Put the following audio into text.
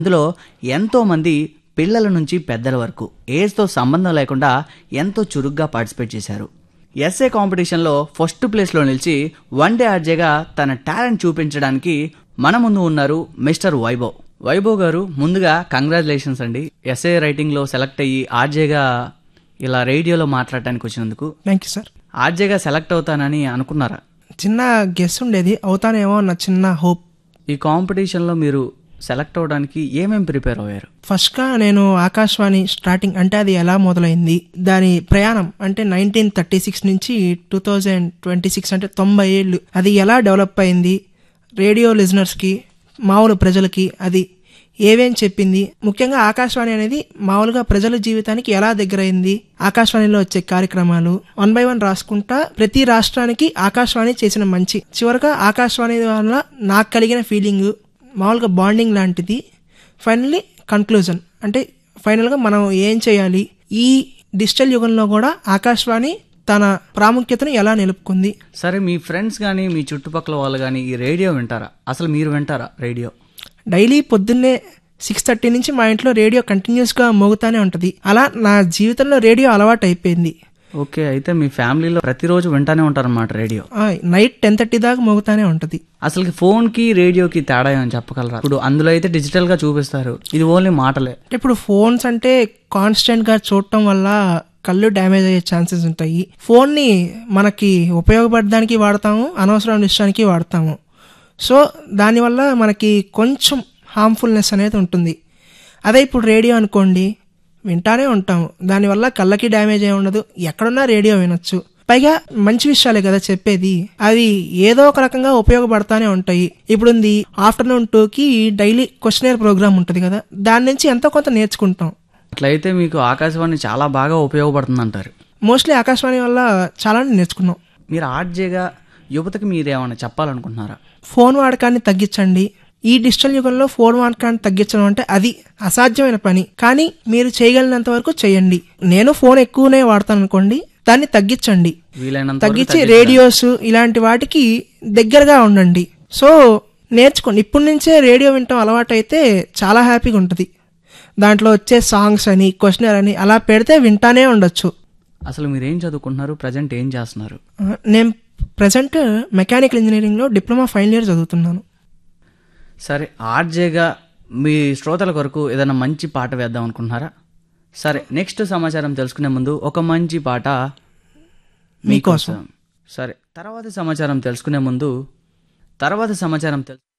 ఇందులో ఎంతోమంది పిల్లల నుంచి పెద్దల వరకు ఏజ్తో సంబంధం లేకుండా ఎంతో చురుగ్గా పార్టిసిపేట్ చేశారు ఎస్ఏ కాంపిటీషన్లో ఫస్ట్ ప్లేస్లో నిలిచి వన్ డే ఆర్జేగా తన టాలెంట్ చూపించడానికి మన ముందు ఉన్నారు మిస్టర్ వైభవ్ వైభవ్ గారు ముందుగా కంగ్రాచులేషన్స్ అండి ఎస్ఏ రైటింగ్లో సెలెక్ట్ అయ్యి ఆర్జేగా ఇలా రేడియోలో మాట్లాడటానికి వచ్చినందుకు థ్యాంక్ యూ సార్ ఆర్జేగా సెలెక్ట్ అవుతానని అనుకున్నారా చిన్న గెస్ ఉండేది అవుతానేమో అన్న చిన్న హోప్ ఈ కాంపిటీషన్లో మీరు సెలెక్ట్ అవ్వడానికి ఏమేమి ప్రిపేర్ అయ్యారు ఫస్ట్గా నేను ఆకాశవాణి స్టార్టింగ్ అంటే అది ఎలా మొదలైంది దాని ప్రయాణం అంటే నైన్టీన్ థర్టీ సిక్స్ నుంచి టూ థౌజండ్ ట్వంటీ సిక్స్ అంటే తొంభై ఏళ్ళు అది ఎలా డెవలప్ అయింది రేడియో లిజనర్స్కి మామూలు ప్రజలకి అది ఏవేం చెప్పింది ముఖ్యంగా ఆకాశవాణి అనేది మామూలుగా ప్రజల జీవితానికి ఎలా దగ్గరైంది ఆకాశవాణిలో వచ్చే కార్యక్రమాలు వన్ బై వన్ రాసుకుంటా ప్రతి రాష్ట్రానికి ఆకాశవాణి చేసిన మంచి చివరగా ఆకాశవాణి వల్ల నాకు కలిగిన ఫీలింగ్ మామూలుగా బాండింగ్ లాంటిది ఫైనల్లీ కన్క్లూజన్ అంటే ఫైనల్గా మనం ఏం చేయాలి ఈ డిజిటల్ యుగంలో కూడా ఆకాశవాణి తన ప్రాముఖ్యతను ఎలా నిలుపుకుంది సరే మీ ఫ్రెండ్స్ కానీ మీ చుట్టుపక్కల వాళ్ళు కానీ ఈ రేడియో వింటారా అసలు మీరు వింటారా రేడియో డైలీ పొద్దున్నే సిక్స్ థర్టీ నుంచి మా ఇంట్లో రేడియో కంటిన్యూస్గా మోగుతానే ఉంటుంది అలా నా జీవితంలో రేడియో అలవాటు అయిపోయింది ఓకే అయితే మీ ఫ్యామిలీలో ప్రతిరోజు వింటానే ఉంటారన్నమాట రేడియో ఆ, నైట్ టెన్ థర్టీ దాకా మోగుతానే ఉంటుంది అసలు ఫోన్కి రేడియోకి తేడా ఏమని చెప్పగలరా ఇప్పుడు అందులో అయితే డిజిటల్గా చూపిస్తారు ఇది ఓన్లీ మాటలే అంటే ఇప్పుడు ఫోన్స్ అంటే కాన్స్టెంట్గా చూడటం వల్ల కళ్ళు డ్యామేజ్ అయ్యే ఛాన్సెస్ ఉంటాయి ఫోన్ని మనకి ఉపయోగపడడానికి వాడతాము అనవసరం విషయానికి వాడతాము సో దానివల్ల మనకి కొంచెం హార్మ్ఫుల్నెస్ అనేది ఉంటుంది అదే ఇప్పుడు రేడియో అనుకోండి వింటానే ఉంటాము దానివల్ల కళ్ళకి డ్యామేజ్ ఏమి ఉండదు ఎక్కడున్నా రేడియో వినొచ్చు పైగా మంచి విషయాలే కదా చెప్పేది అవి ఏదో ఒక రకంగా ఉపయోగపడతానే ఉంటాయి ఇప్పుడుంది ఆఫ్టర్నూన్ టూకి డైలీ క్వశ్చనర్ ప్రోగ్రామ్ ఉంటుంది కదా దాని నుంచి ఎంతో కొంత నేర్చుకుంటాం అట్లయితే మీకు ఆకాశవాణి చాలా బాగా ఉపయోగపడుతుంది అంటారు మోస్ట్లీ ఆకాశవాణి వల్ల చాలా నేర్చుకున్నాం మీరు ఆర్జేగా యువతకి మీరు ఏమైనా చెప్పాలనుకుంటున్నారా ఫోన్ వాడకాన్ని తగ్గించండి ఈ డిజిటల్ యుగంలో ఫోన్ వాడకాన్ని తగ్గించడం అంటే అది అసాధ్యమైన పని కానీ మీరు చేయగలిగినంత వరకు చేయండి నేను ఫోన్ ఎక్కువనే వాడతాను అనుకోండి దాన్ని తగ్గించండి వీలైనంత వరకు తగ్గించి రేడియోస్ ఇలాంటి వాటికి దగ్గరగా ఉండండి సో నేర్చుకోండి ఇప్పటి నుంచే రేడియో వినటం అలవాటు అయితే చాలా హ్యాపీగా ఉంటుంది దాంట్లో వచ్చే సాంగ్స్ అని క్వశ్చనర్ అని అలా పెడితే వింటానే ఉండొచ్చు అసలు మీరు ఏం చదువుకుంటున్నారు ప్రజెంట్ ఏం చేస్తున్నారు ఆ, నేను ప్రజెంట్ మెకానికల్ ఇంజనీరింగ్లో డిప్లొమా ఫైనల్ ఇయర్ చదువుతున్నాను సరే ఆర్జేగా మీ శ్రోతల కొరకు ఏదైనా మంచి పాట వేద్దాం అనుకుంటున్నారా సరే నెక్స్ట్ సమాచారం తెలుసుకునే ముందు ఒక మంచి పాట మీకోసం సరే తర్వాతి సమాచారం తెలుసుకునే ముందు తర్వాత సమాచారం తెలు